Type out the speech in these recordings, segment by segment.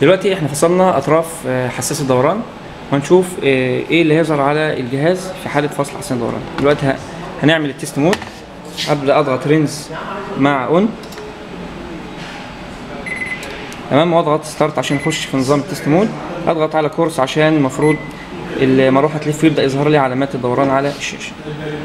دلوقتي احنا فصلنا اطراف آه، حساس الدوران وهنشوف آه، ايه اللي هيظهر على الجهاز في حاله فصل حساس الدوران دلوقتي ه- هنعمل التست مود ابدا اضغط رينز مع اون تمام واضغط ستارت عشان اخش في نظام التست مود اضغط على كورس عشان المفروض المروحه تلف ويبدا يظهر لي علامات الدوران على الشاشه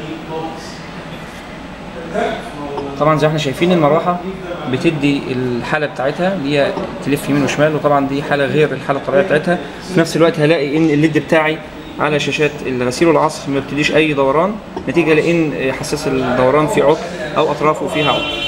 طبعا زي ما احنا شايفين المروحه بتدي الحاله بتاعتها اللي هي تلف يمين وشمال وطبعا دي حاله غير الحاله الطبيعيه بتاعتها في نفس الوقت هلاقي ان الليد بتاعي على شاشات الغسيل والعصر ما بتديش اي دوران نتيجه لان حساس الدوران فيه عطل او اطرافه فيها عطل